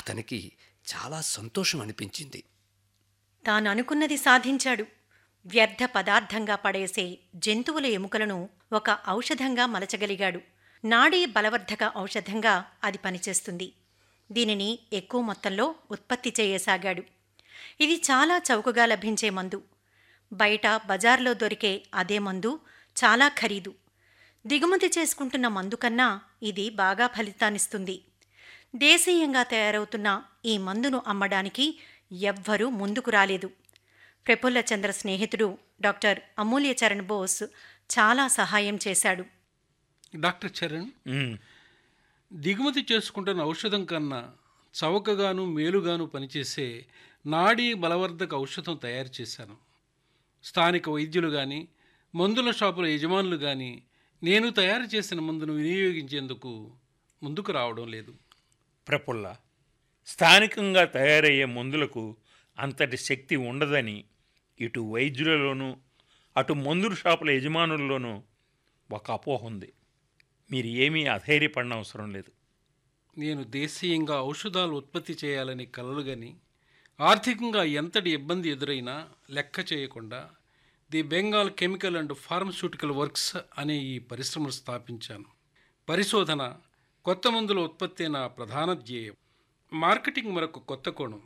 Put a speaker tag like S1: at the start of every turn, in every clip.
S1: అతనికి చాలా సంతోషం అనిపించింది
S2: తాను అనుకున్నది సాధించాడు వ్యర్థ పదార్థంగా పడేసే జంతువుల ఎముకలను ఒక ఔషధంగా మలచగలిగాడు నాడీ బలవర్ధక ఔషధంగా అది పనిచేస్తుంది దీనిని ఎక్కువ మొత్తంలో ఉత్పత్తి చేయసాగాడు ఇది చాలా చౌకగా లభించే మందు బయట బజార్లో దొరికే అదే మందు చాలా ఖరీదు దిగుమతి చేసుకుంటున్న మందు కన్నా ఇది బాగా ఫలితాన్నిస్తుంది దేశీయంగా తయారవుతున్న ఈ మందును అమ్మడానికి ఎవ్వరూ ముందుకు రాలేదు ప్రఫుల్ల చంద్ర స్నేహితుడు డాక్టర్ అమూల్య చరణ్ బోస్ చాలా సహాయం చేశాడు
S3: డాక్టర్ చరణ్
S4: ఉమ్,
S3: దిగుమతి చేసుకుంటున్న ఔషధం కన్నా చౌకగాను మేలుగాను పనిచేసే నాడీ బలవర్ధక ఔషధం తయారు చేశాను స్థానిక వైద్యులు కానీ మందుల షాపుల యజమానులు కానీ నేను తయారు చేసిన మందును వినియోగించేందుకు ముందుకు రావడం లేదు
S4: ప్రఫుల్ల స్థానికంగా తయారయ్యే మందులకు అంతటి శక్తి ఉండదని ఇటు వైద్యులలోనూ అటు మందుల షాపుల యజమానుల్లోనూ ఒక అపోహ ఉంది మీరు ఏమీ అధైర్యపడిన అవసరం లేదు
S3: నేను దేశీయంగా ఔషధాలు ఉత్పత్తి చేయాలని కలలుగని ఆర్థికంగా ఎంతటి ఇబ్బంది ఎదురైనా లెక్క చేయకుండా the Bengal chemical and pharmaceutical works అనే ఈ పరిశ్రమను స్థాపించాను పరిశోధన కొత్త మందుల ఉత్పత్తి నా ప్రధాన ధ్యేయం మార్కెటింగ్ మరొక కొత్త కోణం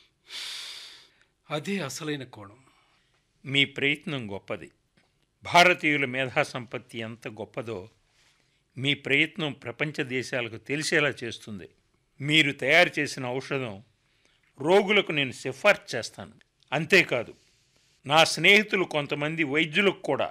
S3: అదే అసలైన కోణం
S4: మీ ప్రయత్నం గొప్పది భారతీయుల మేధా సంపత్తి ఎంత గొప్పదో మీ ప్రయత్నం ప్రపంచ దేశాలకు తెలిసేలా చేస్తుంది మీరు తయారు చేసిన ఔషధం రోగులకు నేను సిఫార్సు చేస్తాను అంతేకాదు నా స్నేహితులు కొంతమంది వైద్యులకు కూడా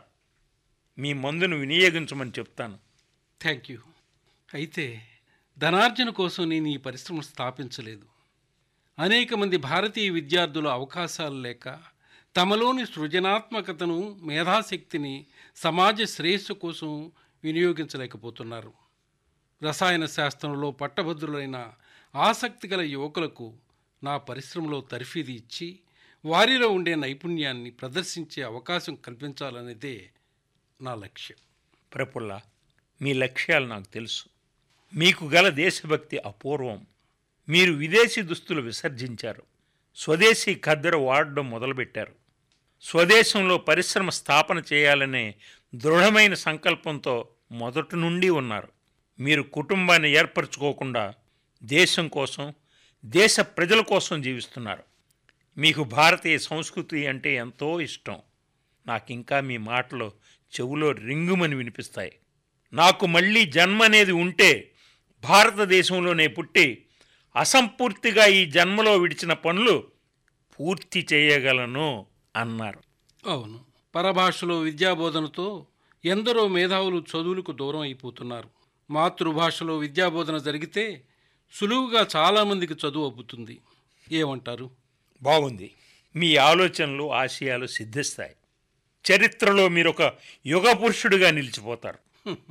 S4: మీ మందును వినియోగించమని చెప్తాను
S3: థ్యాంక్ యూ అయితే ధనార్జన కోసం నేను ఈ పరిశ్రమను స్థాపించలేదు అనేక మంది భారతీయ విద్యార్థులు అవకాశాలు లేక తమలోని సృజనాత్మకతను మేధాశక్తిని సమాజ శ్రేయస్సు కోసం వినియోగించలేకపోతున్నారు రసాయన శాస్త్రంలో పట్టభద్రులైన ఆసక్తి గల యువకులకు నా పరిశ్రమలో తర్ఫీదు ఇచ్చి వారిలో ఉండే నైపుణ్యాన్ని ప్రదర్శించే అవకాశం కల్పించాలనేదే నా లక్ష్యం
S4: ప్రఫుల్ల మీ లక్ష్యాలు నాకు తెలుసు మీకు గల దేశభక్తి అపూర్వం మీరు విదేశీ దుస్తులు విసర్జించారు స్వదేశీ ఖద్దరు వాడడం మొదలుపెట్టారు స్వదేశంలో పరిశ్రమ స్థాపన చేయాలనే దృఢమైన సంకల్పంతో మొదటి నుండి ఉన్నారు మీరు కుటుంబాన్ని ఏర్పరచుకోకుండా దేశం కోసం దేశ ప్రజల కోసం జీవిస్తున్నారు మీకు భారతీయ సంస్కృతి అంటే ఎంతో ఇష్టం నాకింకా మీ మాటలు చెవులో రింగుమని వినిపిస్తాయి నాకు మళ్ళీ జన్మ అనేది ఉంటే భారతదేశంలోనే పుట్టి అసంపూర్తిగా ఈ జన్మలో విడిచిన పనులు పూర్తి చేయగలను అన్నారు
S3: అవును పరభాషలో విద్యాబోధనతో ఎందరో మేధావులు చదువులకు దూరం అయిపోతున్నారు మాతృభాషలో విద్యాబోధన జరిగితే సులువుగా చాలామందికి చదువు అబ్బుతుంది ఏమంటారు
S4: బాగుంది మీ ఆలోచనలు ఆశయాలు సిద్ధిస్తాయి చరిత్రలో మీరు ఒక యుగ పురుషుడిగా నిలిచిపోతారు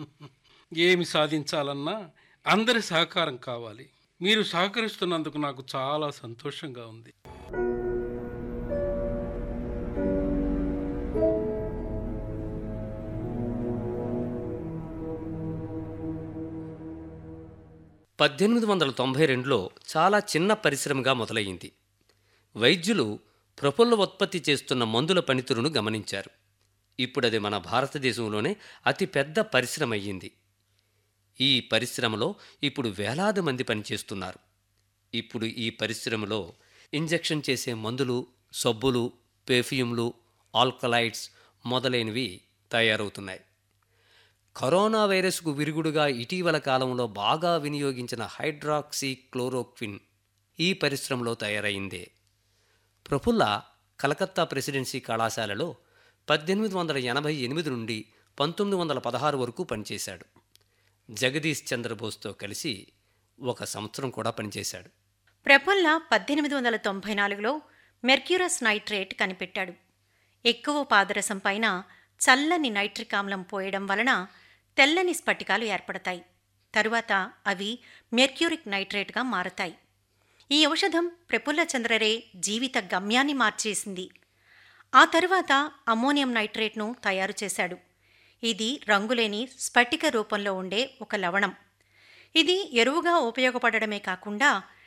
S3: ఏమి సాధించాలన్నా అందరి సహకారం కావాలి మీరు సహకరిస్తున్నందుకు నాకు చాలా సంతోషంగా ఉంది
S1: పద్దెనిమిది వందల తొంభై రెండులో చాలా చిన్న పరిశ్రమగా మొదలయ్యింది వైద్యులు ప్రఫుల్ల ఉత్పత్తి చేస్తున్న మందుల పనితీరును గమనించారు ఇప్పుడది మన భారతదేశంలోనే అతి పెద్ద పరిశ్రమ అయ్యింది ఈ పరిశ్రమలో ఇప్పుడు వేలాది మంది పనిచేస్తున్నారు ఇప్పుడు ఈ పరిశ్రమలో ఇంజెక్షన్ చేసే మందులు సబ్బులు పెర్ఫ్యూమ్లు ఆల్కలైడ్స్ మొదలైనవి తయారవుతున్నాయి కరోనా వైరస్కు విరుగుడుగా ఇటీవల కాలంలో బాగా వినియోగించిన హైడ్రాక్సీ క్లోరోక్విన్ ఈ పరిశ్రమలో తయారైందే ప్రఫుల్ల కలకత్తా ప్రెసిడెన్సీ కళాశాలలో పద్దెనిమిది వందల ఎనభై ఎనిమిది నుండి పంతొమ్మిది వందల పదహారు వరకు పనిచేశాడు జగదీష్ చంద్రబోస్తో కలిసి ఒక సంవత్సరం కూడా పనిచేశాడు
S2: ప్రఫుల్ల పద్దెనిమిది వందల తొంభై నాలుగులో మెర్క్యూరస్ నైట్రేట్ కనిపెట్టాడు ఎక్కువ పాదరసం పైన చల్లని నైట్రిక్ ఆమ్లం పోయడం వలన తెల్లని స్ఫటికాలు ఏర్పడతాయి తరువాత అవి మెర్క్యూరిక్ నైట్రేట్గా మారతాయి ఈ ఔషధం ప్రఫుల్ల చంద్రరే జీవిత గమ్యాన్ని మార్చేసింది ఆ తరువాత అమ్మోనియం నైట్రేట్ను తయారు చేశాడు ఇది రంగులేని స్ఫటిక రూపంలో ఉండే ఒక లవణం ఇది ఎరువుగా ఉపయోగపడడమే కాకుండా